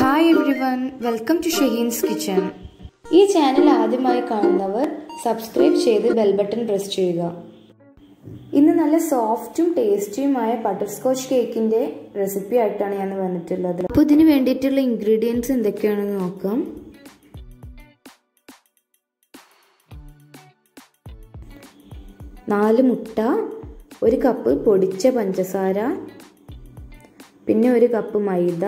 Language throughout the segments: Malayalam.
hi everyone welcome to Shaheen's kitchen ഈ ചാനൽ ആദ്യമായി കാണുന്നവർ സബ്സ്ക്രൈബ് ചെയ്ത് ബെൽ ബട്ടൺ പ്രസ് ചെയ്യുക ഇന്ന് നല്ല സോഫ്റ്റും ടേസ്റ്റിയുമായ ബട്ടർ സ്കോച്ച് കേക്കിൻ്റെ റെസിപ്പി ആയിട്ടാണ് ഞാൻ വന്നിട്ടുള്ളത് അപ്പോൾ ഇതിന് വേണ്ടിയിട്ടുള്ള ഇൻഗ്രീഡിയൻസ് എന്തൊക്കെയാണെന്ന് നോക്കാം നാല് മുട്ട ഒരു കപ്പ് പൊടിച്ച പഞ്ചസാര പിന്നെ ഒരു കപ്പ് മൈദ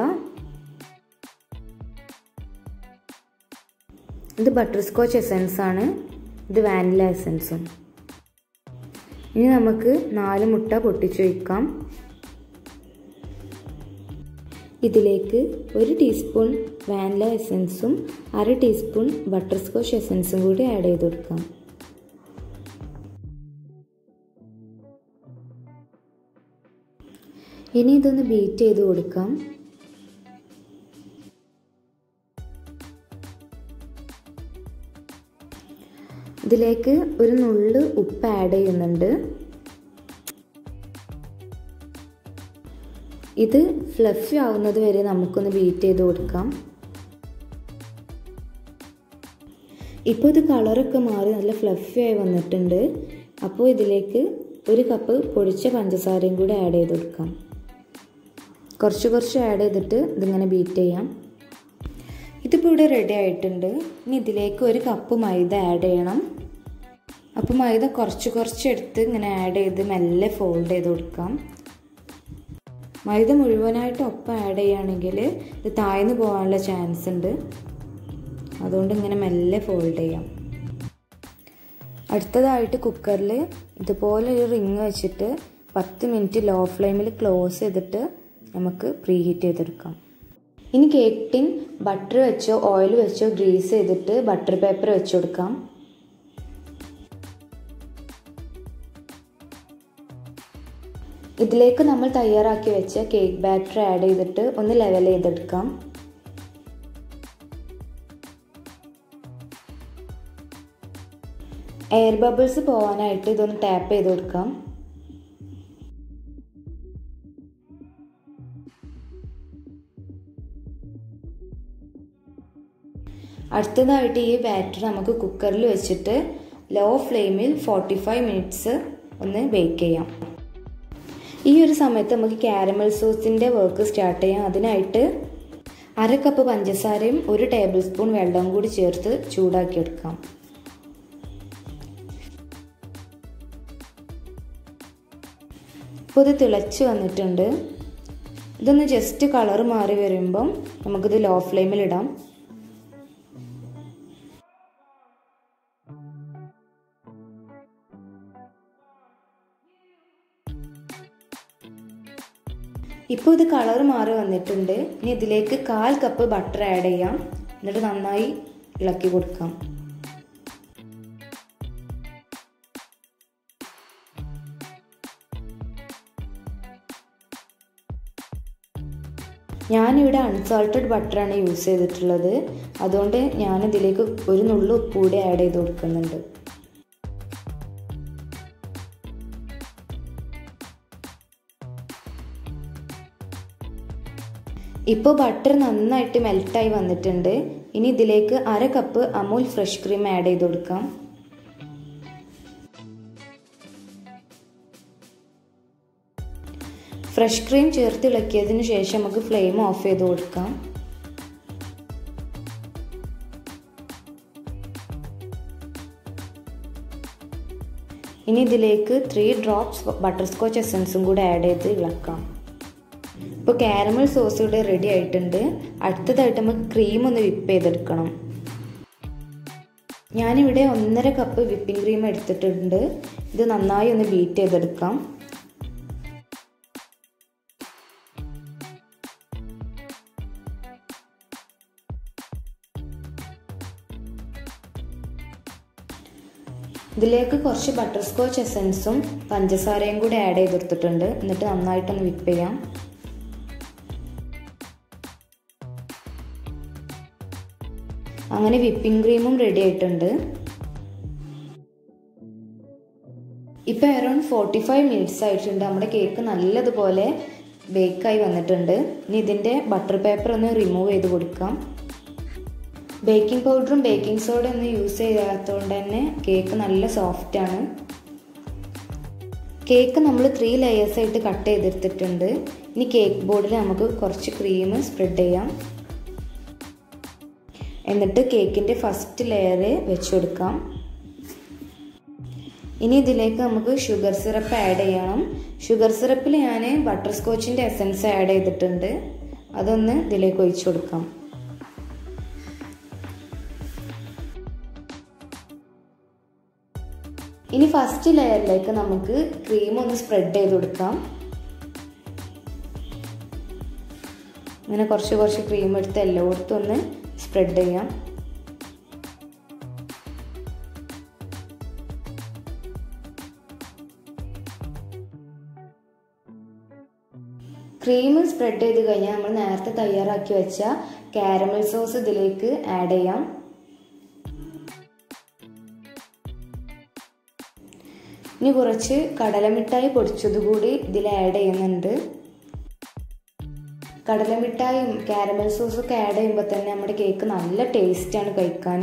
ഇത് ബട്ടർ സ്കോച്ച് എസൻസ് ആണ് ഇത് വാനില എസൻസും ഇനി നമുക്ക് നാല് മുട്ട പൊട്ടിച്ചു വയ്ക്കാം ഇതിലേക്ക് ഒരു ടീസ്പൂൺ വാനില എസൻസും അര ടീസ്പൂൺ ബട്ടർ സ്കോച്ച് എസൻസും കൂടി ആഡ് ചെയ്ത് കൊടുക്കാം ഇനി ഇതൊന്ന് ബീറ്റ് ചെയ്ത് കൊടുക്കാം ഇതിലേക്ക് ഒരു നുള്ള് ഉപ്പ് ആഡ് ചെയ്യുന്നുണ്ട് ഇത് ഫ്ലഫി ആവുന്നത് വരെ നമുക്കൊന്ന് ബീറ്റ് ചെയ്ത് കൊടുക്കാം ഇപ്പോൾ ഇത് കളറൊക്കെ മാറി നല്ല ഫ്ലഫി ആയി വന്നിട്ടുണ്ട് അപ്പോൾ ഇതിലേക്ക് ഒരു കപ്പ് പൊടിച്ച പഞ്ചസാരയും കൂടി ആഡ് ചെയ്ത് കൊടുക്കാം കുറച്ച് കുറച്ച് ആഡ് ചെയ്തിട്ട് ഇതിങ്ങനെ ബീറ്റ് ചെയ്യാം ഇതിപ്പോൾ ഇവിടെ റെഡി ആയിട്ടുണ്ട് ഇനി ഇതിലേക്ക് ഒരു കപ്പ് മൈദ ആഡ് ചെയ്യണം അപ്പോൾ മൈദ കുറച്ച് കുറച്ച് എടുത്ത് ഇങ്ങനെ ആഡ് ചെയ്ത് മെല്ലെ ഫോൾഡ് ചെയ്ത് കൊടുക്കാം മൈദ മുഴുവനായിട്ട് ഒപ്പം ആഡ് ചെയ്യുകയാണെങ്കിൽ ഇത് താഴ്ന്നു പോകാനുള്ള ചാൻസ് ഉണ്ട് അതുകൊണ്ട് ഇങ്ങനെ മെല്ലെ ഫോൾഡ് ചെയ്യാം അടുത്തതായിട്ട് കുക്കറിൽ ഇതുപോലെ ഒരു റിങ് വെച്ചിട്ട് പത്ത് മിനിറ്റ് ലോ ഫ്ലെയിമിൽ ക്ലോസ് ചെയ്തിട്ട് നമുക്ക് പ്രീ ഹീറ്റ് ചെയ്തെടുക്കാം ഇനി കേക്ക് ടിൻ ബട്ടർ വെച്ചോ ഓയിൽ വെച്ചോ ഗ്രീസ് ചെയ്തിട്ട് ബട്ടർ പേപ്പർ വെച്ച് കൊടുക്കാം ഇതിലേക്ക് നമ്മൾ തയ്യാറാക്കി വെച്ച കേക്ക് ബാറ്റർ ആഡ് ചെയ്തിട്ട് ഒന്ന് ലെവൽ ചെയ്തെടുക്കാം എയർ ബബിൾസ് പോകാനായിട്ട് ഇതൊന്ന് ടാപ്പ് ചെയ്ത് കൊടുക്കാം അടുത്തതായിട്ട് ഈ ബാറ്റർ നമുക്ക് കുക്കറിൽ വെച്ചിട്ട് ലോ ഫ്ലെയിമിൽ ഫോർട്ടി ഫൈവ് മിനിറ്റ്സ് ഒന്ന് ബേക്ക് ചെയ്യാം ഈ ഒരു സമയത്ത് നമുക്ക് കാരമൽ സോസിൻ്റെ വർക്ക് സ്റ്റാർട്ട് ചെയ്യാം അതിനായിട്ട് അര കപ്പ് പഞ്ചസാരയും ഒരു ടേബിൾ സ്പൂൺ വെള്ളവും കൂടി ചേർത്ത് ചൂടാക്കിയെടുക്കാം ഇപ്പോൾ ഇത് തിളച്ച് വന്നിട്ടുണ്ട് ഇതൊന്ന് ജസ്റ്റ് കളർ മാറി വരുമ്പം നമുക്കിത് ലോ ഫ്ലെയിമിൽ ഇടാം ഇപ്പോൾ ഇത് കളർ മാറി വന്നിട്ടുണ്ട് ഇനി ഇതിലേക്ക് കാൽ കപ്പ് ബട്ടർ ആഡ് ചെയ്യാം എന്നിട്ട് നന്നായി ഇളക്കി കൊടുക്കാം ഞാനിവിടെ അൺസാൾട്ടഡ് ബട്ടറാണ് യൂസ് ചെയ്തിട്ടുള്ളത് അതുകൊണ്ട് ഞാനിതിലേക്ക് ഒരു നുള്ളു ഉപ്പ് കൂടി ആഡ് ചെയ്ത് കൊടുക്കുന്നുണ്ട് ഇപ്പോൾ ബട്ടർ നന്നായിട്ട് മെൽറ്റായി വന്നിട്ടുണ്ട് ഇനി ഇതിലേക്ക് അര cup Amul fresh cream add ചെയ്ത് കൊടുക്കാം ഫ്രഷ് ക്രീം ചേർത്ത് ഇളക്കിയതിന് ശേഷം നമുക്ക് ഫ്ലെയിം ഓഫ് ചെയ്ത് കൊടുക്കാം ഇനി ഇതിലേക്ക് ത്രീ ഡ്രോപ്സ് ബട്ടർ സ്കോച്ച് എസൻസും കൂടി ആഡ് ചെയ്ത് ഇളക്കാം ഇപ്പോൾ കാരമൽ സോസ് ഇവിടെ റെഡി ആയിട്ടുണ്ട് അടുത്തതായിട്ട് നമുക്ക് ക്രീം ഒന്ന് വിപ്പ് ചെയ്തെടുക്കണം ഞാനിവിടെ ഒന്നര കപ്പ് വിപ്പിംഗ് ക്രീം എടുത്തിട്ടുണ്ട് ഇത് നന്നായി ഒന്ന് ബീറ്റ് ചെയ്തെടുക്കാം ഇതിലേക്ക് കുറച്ച് ബട്ടർ സ്കോച്ച് എസൻസും പഞ്ചസാരയും കൂടി ആഡ് ചെയ്തെടുത്തിട്ടുണ്ട് എന്നിട്ട് നന്നായിട്ടൊന്ന് വിപ്പ് ചെയ്യാം അങ്ങനെ വിപ്പിംഗ് ക്രീമും റെഡി ആയിട്ടുണ്ട് ഇപ്പോൾ അറൗണ്ട് ഫോർട്ടി ഫൈവ് മിനിറ്റ്സ് ആയിട്ടുണ്ട് നമ്മുടെ കേക്ക് നല്ലതുപോലെ ബേക്കായി വന്നിട്ടുണ്ട് ഇനി ഇതിൻ്റെ ബട്ടർ പേപ്പർ ഒന്ന് റിമൂവ് ചെയ്ത് കൊടുക്കാം ബേക്കിംഗ് പൗഡറും ബേക്കിംഗ് സോഡ ഒന്നും യൂസ് ചെയ്യാത്തതുകൊണ്ട് തന്നെ കേക്ക് നല്ല സോഫ്റ്റ് ആണ് കേക്ക് നമ്മൾ ത്രീ ലെയേഴ്സ് ആയിട്ട് കട്ട് ചെയ്തെടുത്തിട്ടുണ്ട് ഇനി കേക്ക് ബോർഡിൽ നമുക്ക് കുറച്ച് ക്രീം സ്പ്രെഡ് ചെയ്യാം എന്നിട്ട് കേക്കിൻ്റെ ഫസ്റ്റ് ലെയർ വെച്ച് കൊടുക്കാം ഇനി ഇതിലേക്ക് നമുക്ക് ഷുഗർ സിറപ്പ് ആഡ് ചെയ്യണം ഷുഗർ സിറപ്പിൽ ഞാൻ ബട്ടർ സ്കോച്ചിൻ്റെ എസൻസ് ആഡ് ചെയ്തിട്ടുണ്ട് അതൊന്ന് ഇതിലേക്ക് ഒഴിച്ചു കൊടുക്കാം ഇനി ഫസ്റ്റ് ലെയറിലേക്ക് നമുക്ക് ക്രീം ഒന്ന് സ്പ്രെഡ് ചെയ്ത് കൊടുക്കാം ഇങ്ങനെ കുറച്ച് കുറച്ച് ക്രീം എടുത്ത് എല്ലായിടത്തും ഒന്ന് സ്പ്രെഡ് ചെയ്യാം ക്രീം സ്പ്രെഡ് ചെയ്ത് കഴിഞ്ഞാൽ നമ്മൾ നേരത്തെ തയ്യാറാക്കി വെച്ച കാരമൽ സോസ് ഇതിലേക്ക് ആഡ് ചെയ്യാം ഇനി കുറച്ച് കടലമിഠായി പൊടിച്ചത് കൂടി ഇതിൽ ആഡ് ചെയ്യുന്നുണ്ട് കടലമിഠായും കാരമൽ സോസും ഒക്കെ ആഡ് ചെയ്യുമ്പോൾ തന്നെ നമ്മുടെ കേക്ക് നല്ല ടേസ്റ്റാണ് കഴിക്കാൻ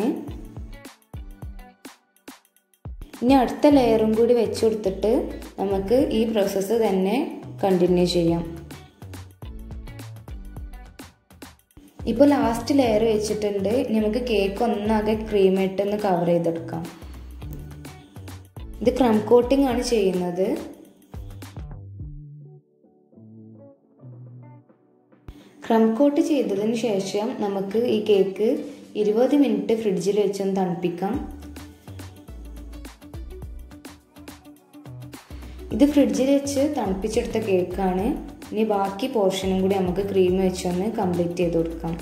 ഇനി അടുത്ത ലെയറും കൂടി വെച്ച് കൊടുത്തിട്ട് നമുക്ക് ഈ പ്രോസസ്സ് തന്നെ കണ്ടിന്യൂ ചെയ്യാം ഇപ്പോൾ ലാസ്റ്റ് ലെയർ വെച്ചിട്ടുണ്ട് നമുക്ക് കേക്ക് ഒന്നാകെ ക്രീം ഇട്ടൊന്ന് കവർ ചെയ്തെടുക്കാം ഇത് ക്രം കോട്ടിംഗ് ആണ് ചെയ്യുന്നത് ക്രം കോട്ട് ചെയ്തതിന് ശേഷം നമുക്ക് ഈ കേക്ക് ഇരുപത് മിനിറ്റ് ഫ്രിഡ്ജിൽ വെച്ചൊന്ന് തണുപ്പിക്കാം ഇത് ഫ്രിഡ്ജിൽ വെച്ച് തണുപ്പിച്ചെടുത്ത കേക്കാണ് ഇനി ബാക്കി പോർഷനും കൂടി നമുക്ക് ക്രീം വെച്ചൊന്ന് കംപ്ലീറ്റ് ചെയ്ത് കൊടുക്കാം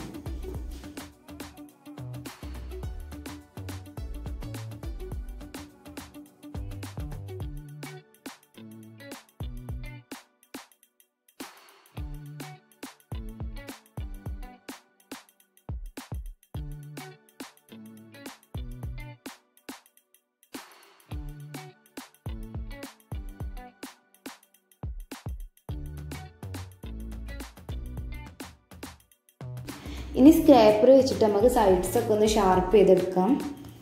ഇനി സ്ക്രാപ്പർ വെച്ചിട്ട് നമുക്ക് സൈഡ്സ് ഒക്കെ ഒന്ന് ഷാർപ്പ് ചെയ്തെടുക്കാം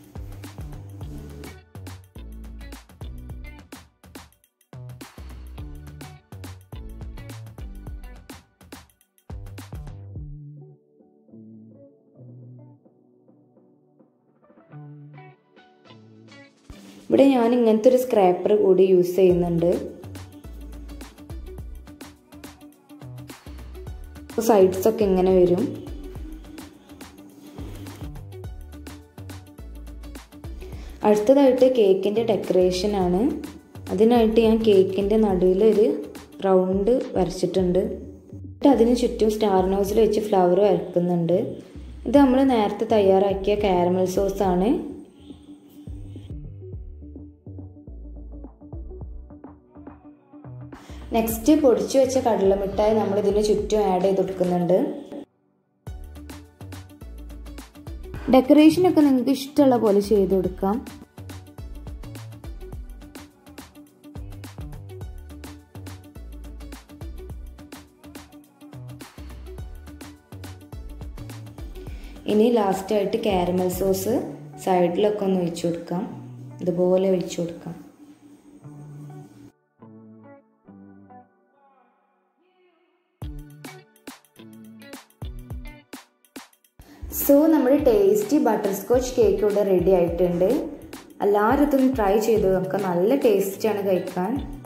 ഇവിടെ ഞാൻ ഇങ്ങനത്തെ ഒരു സ്ക്രാപ്പർ കൂടി യൂസ് ചെയ്യുന്നുണ്ട് സൈഡ്സ് ഒക്കെ ഇങ്ങനെ വരും അടുത്തതായിട്ട് കേക്കിൻ്റെ ഡെക്കറേഷൻ ആണ് അതിനായിട്ട് ഞാൻ കേക്കിൻ്റെ നടുവിൽ ഒരു റൗണ്ട് വരച്ചിട്ടുണ്ട് എന്നിട്ട് അതിന് ചുറ്റും സ്റ്റാർ നോസിൽ വെച്ച് ഫ്ലവർ വരക്കുന്നുണ്ട് ഇത് നമ്മൾ നേരത്തെ തയ്യാറാക്കിയ കാരമൽ സോസ് ആണ് നെക്സ്റ്റ് പൊടിച്ചു വെച്ച കടലമിഠായി നമ്മൾ ഇതിന് ചുറ്റും ആഡ് ചെയ്ത് കൊടുക്കുന്നുണ്ട് ഡെക്കറേഷനൊക്കെ നിങ്ങൾക്ക് ഇഷ്ടമുള്ള പോലെ ചെയ്ത് കൊടുക്കാം ഇനി ലാസ്റ്റായിട്ട് കാരമൽ സോസ് സൈഡിലൊക്കെ ഒന്ന് ഒഴിച്ചു കൊടുക്കാം ഇതുപോലെ ഒഴിച്ചു കൊടുക്കാം സോ നമ്മുടെ ടേസ്റ്റി ബട്ടർ സ്കോച്ച് കേക്ക് ഇവിടെ റെഡി ആയിട്ടുണ്ട് എല്ലാവരും ഇതൊന്ന് ട്രൈ ചെയ്ത് നോക്കാം നല്ല ടേസ്റ്റാണ് കഴിക്കാൻ